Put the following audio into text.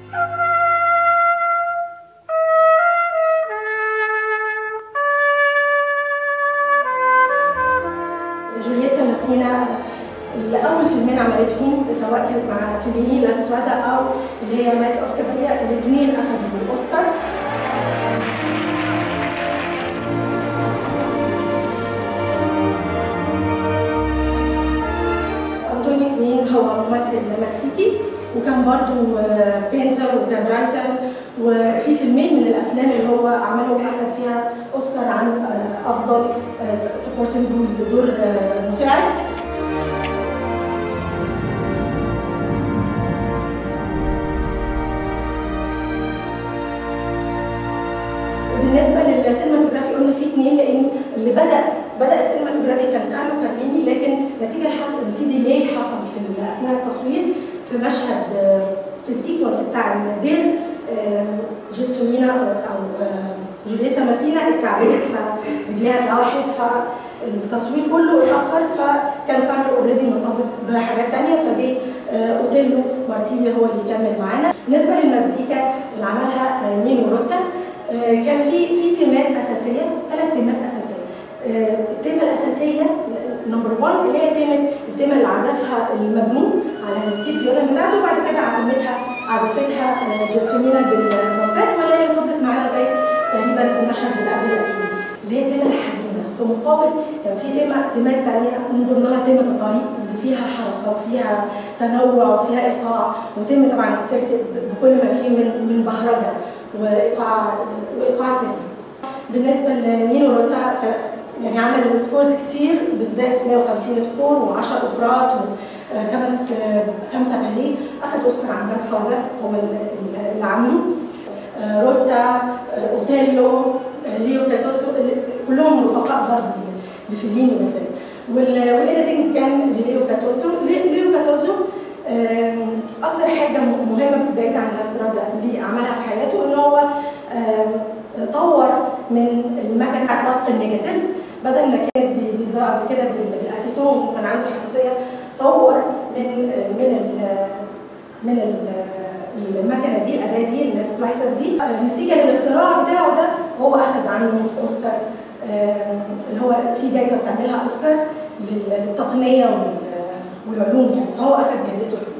جولييتا ماسينا الاول فيلمين عملتهم سواء كانت مع فيليني لاسترادا او اللي هي ماتش اوف كاباليا الاثنين اخذوا الاوسكار انطوني كوين هو ممثل مكسيكي وكان برضو بينتر وكان رايتر وفي فيلمين من الافلام اللي هو عملهم اخذ فيها اوسكار عن افضل سبورتنج رول دور مساعد بالنسبه للسينماتوجرافي قلنا في اثنين لان اللي بدا بدا السينماتوجرافي كان كارلو كارليني لكن نتيجه حصل ان في ديلي حصل في اثناء التصوير في مشهد في السيكونس بتاع الدير جيتسومينا او جولييتا ماسينا اتكعبلت فرجليها اتلوحت فالتصوير كله اتاخر فكان كارلو اوريدي مرتبط بحاجات ثانيه فجه اوتيلو مارتيلي هو اللي يكمل معانا بالنسبه للمزيكا اللي عملها نينو روتا كان في في تيمات اساسيه ثلاث تيمات اساسيه التيمه الاساسيه نمبر 1 اللي هي تيمه التيمه اللي عزفها المجنون على الكيت فيولا بتاعته وبعد كده عزمتها عزفتها جوسيمينا بالترومبيت ولا هي فضلت معانا لغايه تقريبا المشهد اللي قبل الاخير اللي هي التيمه الحزينه في مقابل كان في تيمه تيمات ثانيه من ضمنها تيمه الطريق اللي فيها حركه وفيها تنوع وفيها ايقاع وتيمه طبعا السيرك بكل ما فيه من من بهرجه وايقاع وايقاع سريع. بالنسبه لنينو روتا يعني عمل سكورز كتير بالذات 150 سكور و10 اوبرات وخمس خمسه باليه اخذ اوسكار عن جاد فاذر هو اللي عامله روتا اوتيلو ليو كاتوسو كلهم رفقاء برضه لفيليني مثلا والايديتنج كان لليو كاتوسو ليو كاتوسو اكتر حاجه مهمه بعيد عن الاسترادا اللي عملها في حياته ان هو طور من المكنه بتاعت لصق النيجاتيف بدل ما كانت بيلزقوا قبل كده بالاسيتون وكان عنده حساسيه طور من من ال من ال المكنه دي الاداه دي السبلايسر دي نتيجه للاختراع بتاعه ده هو اخذ عنه اوسكار اللي هو في جائزه بتعملها اوسكار للتقنيه والعلوم يعني فهو اخذ جائزته